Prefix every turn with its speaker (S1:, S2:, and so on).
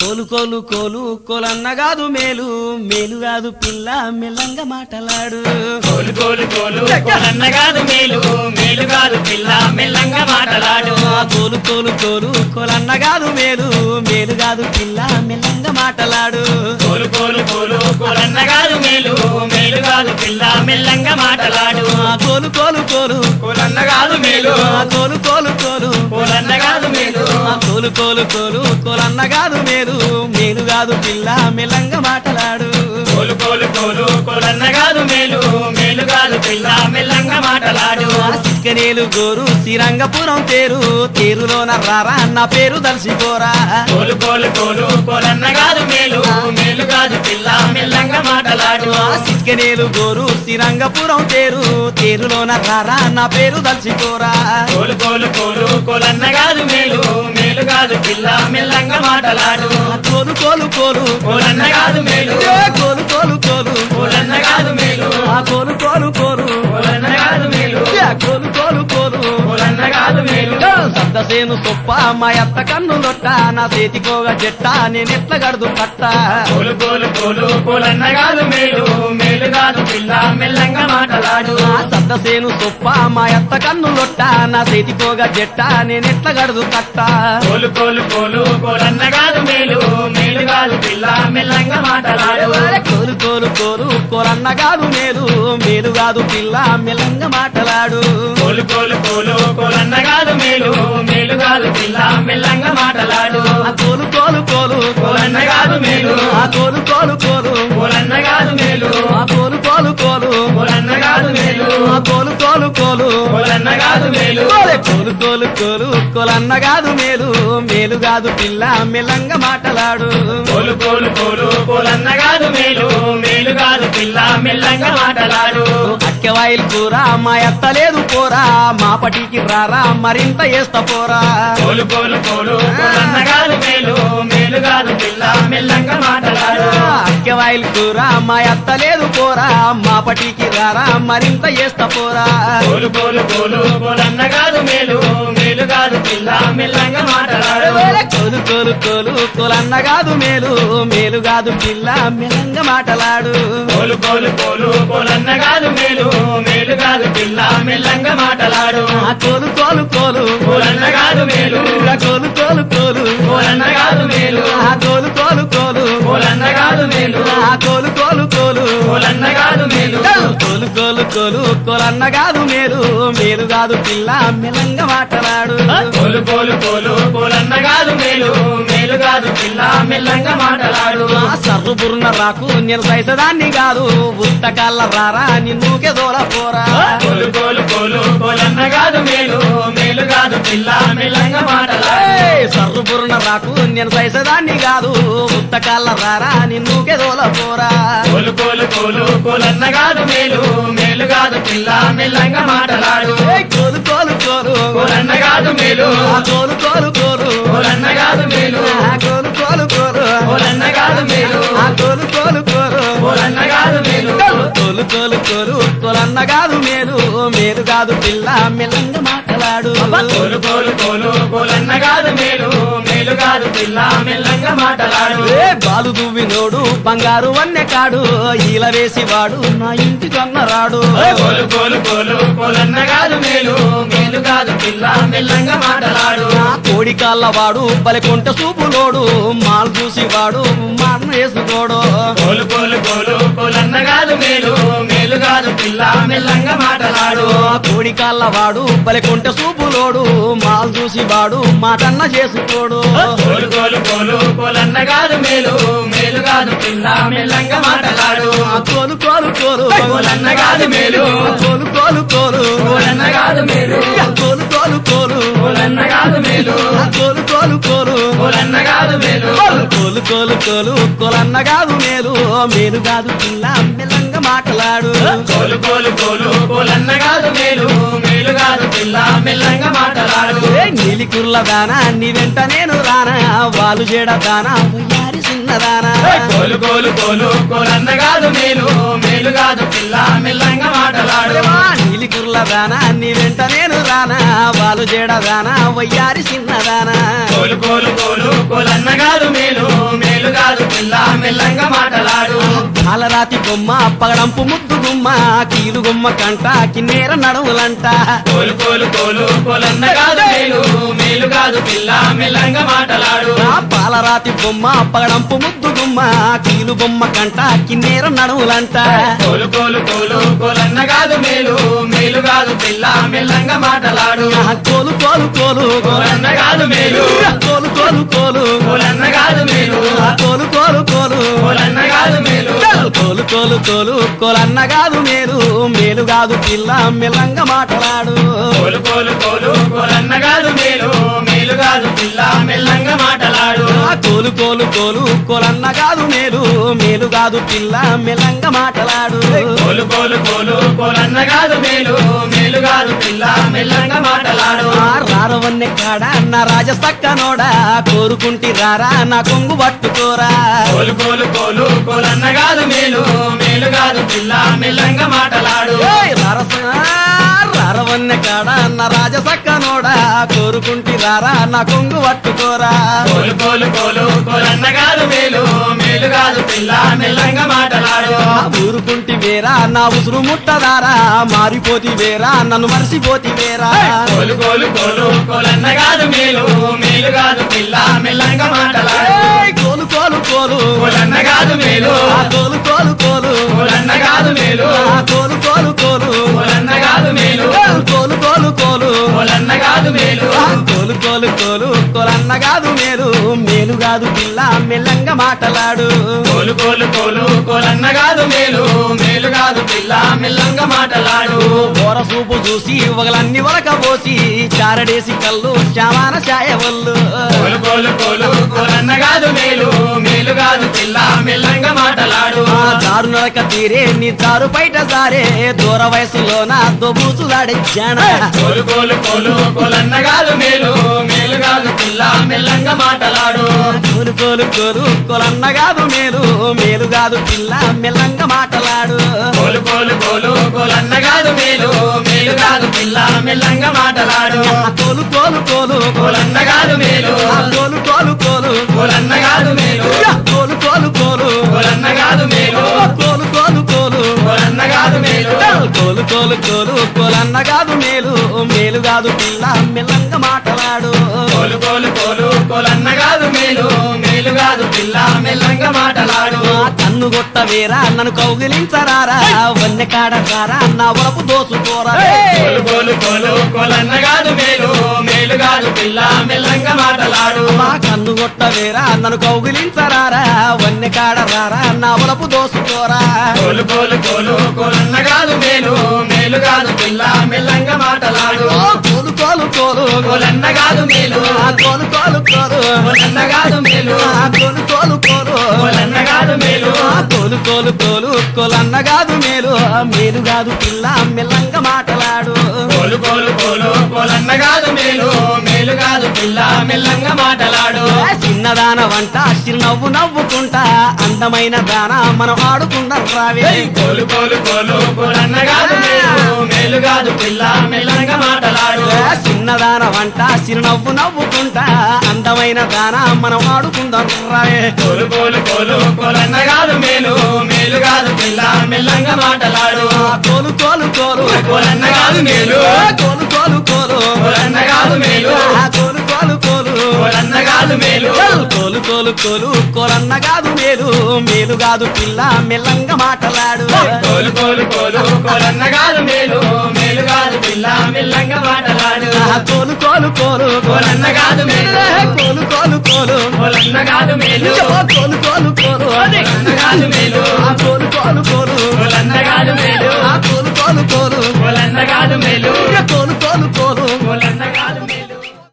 S1: కోలు కోలు కోలు కోలన్న కాదు మేలు మేలు కాదు పిల్ల మెల్లంగా మాటలాడు
S2: కోలు కోలు కోలు కోలన్న కాదు మేలు మేలు కాదు పిల్ల మెల్లంగా మాటలాడు
S1: ఆ కోలు కోలు కోలు కోలన్న కాదు మేలు మేలు కాదు పిల్ల మెల్లంగా మాటలాడు
S2: కోలు కోలు కోలు కోలన్న కాదు మేలు మేలు కాదు పిల్ల మెల్లంగా మాటలాడు
S1: ఆ కోలు కోలు కోలు
S2: కోలన్న కాదు మేలు
S1: ఆ కోలు కోలు కోలు
S2: కోలన్న కాదు మేలు
S1: ఆ కోలు కోలు కోలు కోలన్న కాదు మేలు మేలు కాదు పిల్ల మెల్లంగా మాటలాడు
S2: కోలు కోలు కోలు కోలన్న కాదు మేలు మేలు కాదు పిల్ల మెల్లంగా మాటలాడు
S1: ఆ సిక్కనేలు గోరు శ్రీరంగపురం తేరు తేరులోన రారా నా పేరు దర్శిపోరా
S2: కోలు కోలు కోలు కోలన్న కాదు మేలు మేలు కాదు పిల్ల మెల్లంగా మాటలాడు
S1: ఆ సిక్కనేలు గోరు శ్రీరంగపురం తేరు తేరులోన రారా నా పేరు దర్శిపోరా
S2: కోలు కోలు కోలు కోలన్న కాదు మేలు మేలు కాదు పిల్ల మెల్లంగా మాటలాడు
S1: ఆ కోలు కోలు కోలు
S2: కోలన్న కాదు మేలు
S1: ఏ కోలు కోలు కోలు
S2: కోలన్న కాదు మేలు
S1: ఆ కోలు కోలు కోలు
S2: కోలన్న కాదు మేలు
S1: ఏ కోలు కోలు కోలు
S2: కోలన్న కాదు మేలు
S1: సద్దసేను సొప్ప మా అత్త కన్ను లొట్ట నా చేతికోగ చెట్ట నేనెట్ల గడుదు కట్ట
S2: కోలు కోలు కోలు కోలన్న కాదు మేలు మేలు కాదు పిల్ల మెల్లంగా మాటలాడు
S1: ఆ సద్దసేను సొప్ప మా అత్త కన్ను లొట్ట నా చేతికోగ జట్ట నేనెట్ల గడుదు కట్ట
S2: కోలు కోలు కోలు కోలన్న కాదు మేలు మేలు కాదు పిల్ల మెల్లంగా మాటలాడు
S1: కోలు కోలు కోలు కోరన్న కాదు మేలు మేలు కాదు పిల్ల మెల్లంగా మాటలాడు
S2: కోలు కోలు కోలు కోలన్న కాదు మేలు మేలు కాదు పిల్ల మెల్లంగా మాటలాడు
S1: ఆ కోలు కోలు కోలు
S2: కోలన్న కాదు మేలు
S1: ఆ కోలు కోలు కోలు
S2: కోలన్న కాదు మేలు
S1: ఆ కోలు కోలు కోలు
S2: కోలన్న కాదు మేలు
S1: ఆ కోలు కోలు కోలు
S2: కోలన్న కాదు మేలు
S1: కోలే కోలు కోలు కోలు కోలన్న కాదు మేలు మేలు కాదు పిల్ల మెల్లంగా మాటలాడు
S2: కోలు కోలు కోలు కోలన్న కాదు మేలు మేలు కాదు పిల్ల మెల్లంగా మాటలాడు
S1: అక్కవాయిల్ కూర మా ఎత్త లేదు పోరా మా పటికి రారా మరింత వేస్తా పోరా
S2: కోలు కోలు కోలు కోలన్న కాదు మేలు మేలు కాదు పిల్ల మెల్లంగా మాటలాడు
S1: అక్కవాయిల్ కూర మా ఎత్త లేదు పోరా మా పటికి రారా మరింత వేస్తా పోరా
S2: కోలు కోలు కోలు కోలన్న కాదు మేలు మేలు కాదు పిల్ల మెల్లంగా మాటలాడు
S1: కోలు కోలు కోలు కోలన్న కాదు మేలు మేలు కాదు పిల్ల మెల్లంగా మాటలాడు
S2: కోలు కోలు కోలు కోలన్న కాదు మేలు మేలు కాదు పిల్ల మెల్లంగా మాటలాడు
S1: ఆ కోలు కోలు కోలు
S2: కోలన్న కాదు మేలు
S1: ఆ కోలు కోలు కోలు
S2: కోలన్న కాదు మేలు
S1: ఆ కోలు కోలు కోలు
S2: కోలన్న కాదు మేలు
S1: ఆ కోలు కోలు కోలు
S2: కోలన్న కాదు మేలు
S1: కోలు కోలు కోలు కోలన్న కాదు మేలు మేలు కాదు పిల్ల మెల్లంగా మాటలాడు
S2: కోలు కోలు కోలు కోలన్న కాదు మేలు మేలు కాదు పిల్ల మెల్లంగా మాటలాడు
S1: ఆ సర్రు బుర్న రాకు నేను సైసదాన్ని కాదు ఉత్తకాళ్ళ రారా నిన్నుకే దూర పోరా
S2: కోలు కోలు కోలు కోలన్న కాదు మేలు మేలు కాదు పిల్ల మెల్లంగా మాటలాడు
S1: ఏయ్, సర్రు బుర్న రాకు నేను సైసదాన్ని కాదు ఉత్తకాళ్ళ రారా నిన్నుకే దూర పోరా
S2: కోలు కోలు కోలు కోలన్న కాదు మేలు మేలు కాదు పిల్ల మెల్లంగా మాటలాడు
S1: ఏయ్, కోలు కోలు కోలు
S2: కోలన్న కాదు మేలు
S1: ఆ కోలు కోలు కోలు
S2: కోలన్న కాదు మేలు
S1: ఆ కోలు కోలు కోలు
S2: కోలన్న కాదు మేలు
S1: ఆ కోలు కోలు కోలు
S2: కోలన్న కాదు మేలు
S1: కోలు కోలు కోలు కోలన్న కాదు మేలు మేలు కాదు పిల్ల మెల్లంగా మాటలాడు
S2: కోలు కోలు కోలు కోలన్న కాదు మేలు మేలు కాదు పిల్ల మెల్లంగా మాటలాడు
S1: ఏ బాలు దువ్వినోడు బంగారు వన్నె కాడు ఈల వేసి వాడు నా ఇంటి రాడు
S2: కోలు కోలు కోలు కోలన్న కాదు మేలు మేలు కాదు పిల్ల మెల్లంగా మాటలాడు
S1: నా కోడి కాళ్ళ వాడు బలికొంట సూపులోడు మాల్ చూసి వాడు మాటను వేసుకోడు
S2: కోలు కోలు కోలు కోలన్న కాదు మేలు మేలు కాదు పిల్ల మెల్లంగా మాటలాడు
S1: ఆ కోడి కాళ్ళ వాడు బలికొంట సూపులోడు మాల్ చూసి వాడు మాటన్న చేసుకోడు
S2: కోలు కోలు కోలు కోలన్న కాదు మేలు మేలు కాదు పిల్ల మెల్లంగా మాటలాడు
S1: ఆ కోలు కోలు కోలు
S2: కోలన్న కాదు మేలు
S1: ఆ కోలు కోలు కోలు
S2: కోలన్న కాదు మేలు
S1: ఆ కోలు కోలు కోలు
S2: కోలన్న కాదు మేలు
S1: ఆ కోలు కోలు కోలు
S2: కోలన్న కాదు మేలు
S1: కోలు కోలు కోలు కోలన్న కాదు మేలు మేలు కాదు పిల్ల మెల్లంగా మాటలాడు
S2: కోలు కోలు కోలు కోలన్న కాదు మేలు మేలు కాదు పిల్ల మెల్లంగా మాటలాడు
S1: ఏ నీలి కుర్ల దానా నీ వెంట నేను రానా వాళ్ళు చేడ దానా ఉయ్యారి చిన్నదానా
S2: కోలు కోలు కోలు కోలన్న కాదు మేలు మేలు కాదు పిల్ల మెల్లంగా మాటలాడు
S1: దేవా, నీలి కుర్ల దానా నీ వెంట నేను రానా వాళ్ళు చేడ దానా వయ్యారి చిన్నదానా
S2: కోలు కోలు కోలు కోలన్న కాదు మేలు మెల్లంగా మాటలాడు
S1: పాలరాతి బొమ్మ పగడంపు ముద్దు గుమ్మ కీలు గుమ్మ కంట కిన్నేర నడుములంట
S2: కోలు కోలు కోలు కోలన్న కాదు మేలు మేలు కాదు పిల్ల మెల్లంగా మాటలాడు
S1: ఆ పాలరాతి బొమ్మ పగడంపు ముద్దు గుమ్మ కీలు బొమ్మ కంట కిన్నేర నడుములంట
S2: కోలు కోలు కోలు కోలన్న కాదు మేలు మేలు కాదు పిల్ల మెల్లంగా మాటలాడు
S1: ఆ కోలు కోలు కోలు
S2: కోలన్న కాదు మేలు
S1: కోలు కోలు కోలు
S2: కోలన్న కాదు మేలు
S1: ఆ కోలు కోలు కోలు
S2: కోలన్న కాదు మేలు
S1: కోలు కోలు కోలు కోలన్న కాదు మేలు మేలు కాదు పిల్ల మెల్లంగా మాట్లాడు
S2: కోలు కోలు కోలు కోలన్న కాదు మేలు మేలు కాదు పిల్ల మెల్లంగా మాటలాడు
S1: ఆ కోలు కోలు కోలు కోలన్న కాదు మేలు మేలు కాదు పిల్ల మెల్లంగా మాట్లాడు
S2: కోలు కోలు కోలు కోలన్న కాదు మేలు మేలు కాదు పిల్ల మెల్లంగా మాటలాడు
S1: ఆ రారవన్నె కాడ నా రాజసక్క నోడా కోరుకుంటి రారా నా కొంగు పట్టుకోరా
S2: కోలు కోలు కోలు కోలన్న కాదు మేలు మేలు కాదు పిల్ల మెల్లంగా మాటలాడు
S1: ఏయ్ రారస రారవన్నె కాడ నా రాజసక్క నోడా కోరుకుంటి రారా నా కొంగు పట్టుకోరా
S2: కోలు కోలు కోలు కోలన్న కాదు మేలు మేలు కాదు పిల్ల మెల్లంగా మాటలాడు
S1: ఆ ఊరుకుంటి వేరా నా ఉసురు ముట్టదారా మారిపోతి వేరా నన్ను మర్చిపోతి వేరా
S2: కోలు కోలు కోలు కోలన్న కాదు మేలు మేలు కాదు పిల్ల మెల్లంగా మాటలాడు
S1: ఏయ్ కోలు కోలు కోలు
S2: కోలన్న కాదు మేలు
S1: ఆ కోలు కోలు కోలు
S2: కోలన్న కాదు మేలు
S1: ఆ కోలు కోలు కోలు
S2: కోలన్న కాదు మేలు
S1: కోలు కోలు కోలు
S2: కోలన్న కాదు మేలు
S1: ఆ కోలు కోలు కోలు కోలన్న కాదు మేలు మేలు కాదు పిల్ల మెల్లంగా మాటలాడు
S2: కోలు కోలు కోలు కోలన్న కాదు మేలు మేలు కాదు పిల్ల మెల్లంగా మాటలాడు
S1: ఓర చూపు చూసి ఒకలన్ని వరక పోసి చారడేసి కళ్ళు శ్యామాన ఛాయవల్లు
S2: కోలు కోలు కోలు కోలన్న కాదు మేలు మేలు కాదు పిల్ల మెల్లంగా మాటలాడు
S1: ఆ దారు నడక తీరే నీ దారు బయట సారే దూర వయసులోన దొబూసులాడిచ్చాన
S2: కోలు కోలు కోలు కోలన్న కాదు మేలు మేలు కాదు పిల్ల మెల్లంగా మాటలాడు
S1: కోలు కోలు కోలు కొలన్న కాదు మేలు మేలు కాదు పిల్ల మెల్లంగా మాటలాడు
S2: కోలు కోలు కోలు కోలన్న కాదు మేలు మేలు కాదు పిల్ల మెల్లంగా మాటలాడు
S1: ఆ కోలు కోలు కోలు
S2: కోలన్న కాదు మేలు
S1: ఆ కోలు కోలు కోలు
S2: కోలన్న కాదు మేలు
S1: యా, కోలు కోలు కోలు
S2: కోలన్న కాదు మేలు
S1: ఆ కోలు కోలు కోలు
S2: కోలన్న కాదు మేలు
S1: కోలు కోలు కోలు కోలన్న కాదు మేలు మేలు కాదు పిల్ల మెల్లంగా మాటలాడు
S2: కోలు కోలు కోలు కోలన్న కాదు మేలు మేలు కాదు పిల్ల మెల్లంగా మాటలాడు
S1: ఆ కన్ను గొట్ట వేరా నన్ను కౌగిలించరారా వన్నె కాడ రారా నా వరపు దోసుకోరా
S2: కోలు కోలు కోలు కోలన్న కాదు మేలు మేలు కాదు పిల్ల మెల్లంగా మాటలాడు
S1: మా కన్ను గొట్ట వేరా నన్ను కౌగిలించరారా వన్నె కాడ రారా నా వరపు దోసుకోరా
S2: కోలు కోలు కోలు కోలన్న కాదు మేలు మేలు కాదు పిల్ల మెల్లంగా మాటలాడు
S1: ఓ కోలు కోలు కోలు
S2: కోలన్న కాదు మేలు
S1: ఆ కోలు కోలు కోలు
S2: కోలన్న కాదు మేలు
S1: ఆ కోలు కోలు కోలు
S2: కోలన్న కాదు మేలు
S1: ఆ కోలు కోలు కోలు కోలన్న కాదు మేలు మేలు కాదు పిల్ల మెల్లంగా మాటలాడు
S2: కోలు కోలు కోలు కోలన్న కాదు మేలు మేలు కాదు పిల్ల మెల్లంగా మాటలాడు
S1: ఆ చిన్నదాన వంట చిరునవ్వు నవ్వుకుంటా అందమైన దాన మనం ఆడుకుందాం రావే
S2: కోలు కోలు కోలు కోలన్న కాదు మేలు మేలు కాదు పిల్ల మెల్లంగా మాటలాడు
S1: ఆ చిన్నదాన వంట చిరునవ్వు నవ్వుకుంటా అందమైన దాన మనం ఆడుకుందాం రావే
S2: కోలు కోలు కోలు కోలన్న కాదు మేలు మేలు కాదు పిల్ల మెల్లంగా మాటలాడు
S1: ఆ కోలు కోలు కోలు
S2: కోలన్న కాదు మేలు
S1: ఆ కోలు కోలు కోలు
S2: కోలన్న కాదు మేలు
S1: ఆ కోలు కోలు కోలు
S2: కోలన్న కాదు మేలు
S1: కోలు కోలు కోలు కోలన్న కాదు మేలు మేలు కాదు పిల్ల మెల్లంగా మాటలాడు
S2: కోలు కోలు కోలు కోలన్న కాదు మేలు మేలు కాదు పిల్ల మెల్లంగా మాటలాడు
S1: ఆ కోలు కోలు కోలు
S2: కోలన్న కాదు మేలు
S1: కోలు కోలు కోలు
S2: కోలన్న కాదు మేలు
S1: కోలు కోలు కోలు
S2: కోలన్న కాదు మేలు
S1: ఆ కోలు కోలు కోలు
S2: కోలన్న కాదు మేలు
S1: ఆ కోలు కోలు కోలు
S2: కోలన్న కాదు మేలు